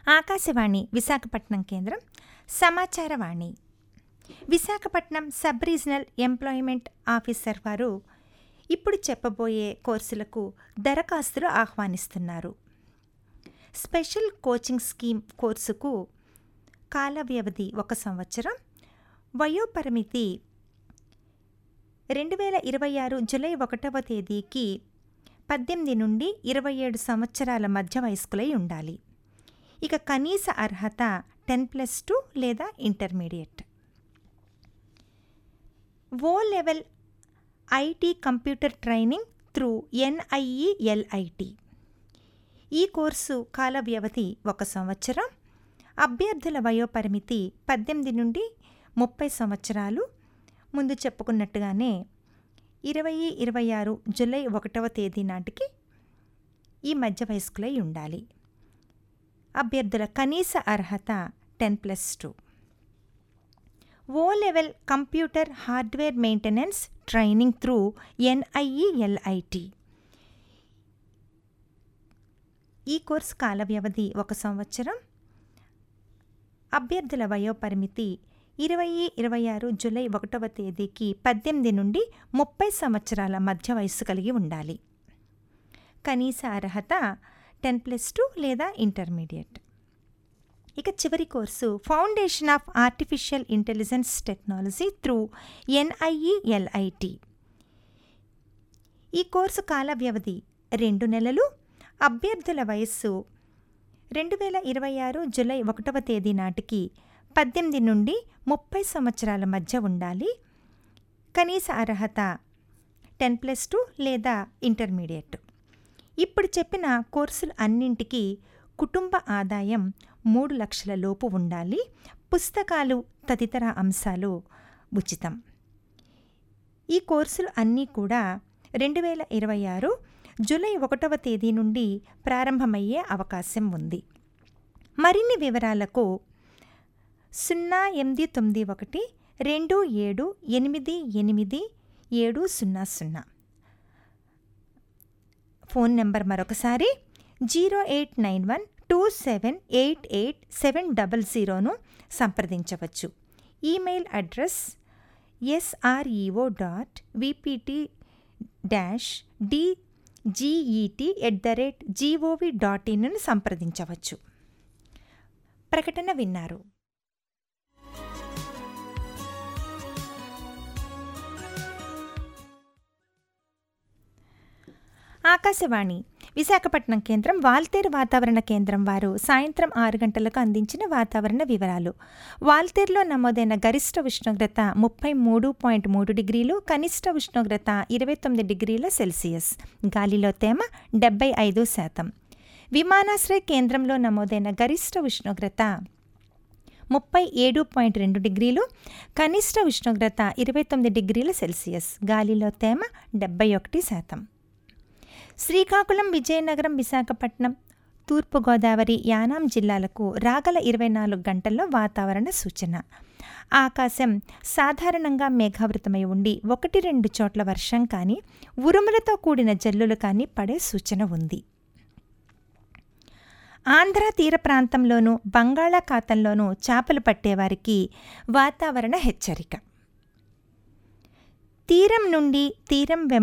ఆకాశవాణి విశాఖపట్నం కేంద్రం Samacharavani Visakhapatnam sub regional employment officer వారు ఇప్పుడు చెప్పబోయే కోర్సులకు దరఖాస్తులు ఆహ్వానిస్తున్నారు స్పెషల్ కోచింగ్ స్కీమ్ కోర్సుకు కాల వ్యవధి ఒక సంవత్సరం వయోపరిమితి రెండు వేల ఇరవై ఆరు జూలై ఒకటవ తేదీకి పద్దెనిమిది నుండి ఇరవై ఏడు సంవత్సరాల మధ్య వయస్కులై ఉండాలి ఇక కనీస అర్హత టెన్ ప్లస్ టూ లేదా intermediate O level IT computer training through NIELIT ఈ కోర్సు కాల వ్యవధి ఒక సంవత్సరం అభ్యర్థుల వయోపరిమితి పద్దెనిమిది నుండి ముప్పై సంవత్సరాలు ముందు చెప్పుకున్నట్టుగానే ఇరవై ఇరవై ఆరు జూలై ఒకటవ తేదీ నాటికి ఈ మధ్య వయస్కులై ఉండాలి అభ్యర్థుల కనీస అర్హత ten plus two O level computer hardware maintenance training through NIELIT ఈ కోర్సు కాల వ్యవధి ఒక సంవత్సరం అభ్యర్థుల వయోపరిమితి ఇరవై ఇరవై ఆరు జూలై ఒకటవ తేదీకి పద్దెనిమిది నుండి ముప్పై సంవత్సరాల మధ్య వయస్సు కలిగి ఉండాలి కనీస అర్హత టెన్ ప్లస్ టూ లేదా ఇంటర్మీడియట్ ఇక చివరి course foundation of artificial intelligence technology through NIELIT ఈ కోర్సు కాల వ్యవధి రెండు నెలలు అభ్యర్థుల వయస్సు రెండు వేల ఇరవై ఆరు జూలై ఒకటవ తేదీ నాటికి పద్దెనిమిది నుండి ముప్పై సంవత్సరాల మధ్య ఉండాలి కనీస అర్హత టెన్ ప్లస్ టూ లేదా ఇంటర్మీడియట్ ఇప్పుడు చెప్పిన కోర్సులు అన్నింటికీ కుటుంబ ఆదాయం మూడు లక్షల లోపు ఉండాలి పుస్తకాలు తదితర అంశాలు ఉచితం ఈ కోర్సులు అన్నీ కూడా రెండు వేల ఇరవై ఆరు జూలై ఒకటవ తేదీ నుండి ప్రారంభమయ్యే అవకాశం ఉంది మరిన్ని వివరాలకు సున్నా ఎనిమిది తొమ్మిది ఒకటి రెండు ఏడు ఎనిమిది ఎనిమిది ఏడు సున్నా సున్నా ఫోన్ నెంబర్ మరొకసారి zero eight nine one two seven eight eight seven double జీరోను సంప్రదించవచ్చు email address SREO dot VPT dash D GET at the rate GOV dot ఇన్ను సంప్రదించవచ్చు ప్రకటన విన్నారు ఆకాశవాణి విశాఖపట్నం కేంద్రం వాల్తేరు వాతావరణ కేంద్రం వారు సాయంత్రం ఆరు గంటలకు అందించిన వాతావరణ వివరాలు వాల్తేరులో నమోదైన గరిష్ట ఉష్ణోగ్రత ముప్పై మూడు పాయింట్ మూడు డిగ్రీలు కనిష్ట ఉష్ణోగ్రత ఇరవై తొమ్మిది డిగ్రీల సెల్సియస్ గాలిలో తేమ డెబ్బై ఐదు శాతం విమానాశ్రయ కేంద్రంలో నమోదైన గరిష్ట ఉష్ణోగ్రత ముప్పై ఏడు పాయింట్ రెండు డిగ్రీలు కనిష్ట ఉష్ణోగ్రత ఇరవై తొమ్మిది డిగ్రీల సెల్సియస్ గాలిలో తేమ డెబ్బై ఒకటి శాతం శ్రీకాకుళం విజయనగరం విశాఖపట్నం తూర్పుగోదావరి యానాం జిల్లాలకు రాగల ఇరవై నాలుగు గంటల్లో వాతావరణ సూచన ఆకాశం సాధారణంగా మేఘావృతమై ఉండి ఒకటి రెండు చోట్ల వర్షం కానీ ఉరుములతో కూడిన జల్లులు కానీ పడే సూచన ఉంది ఆంధ్ర తీర ప్రాంతంలోనూ బంగాళాఖాతంలోనూ చేపలు పట్టేవారికి వాతావరణ హెచ్చరిక తీరం నుండి తీరం వెంబడి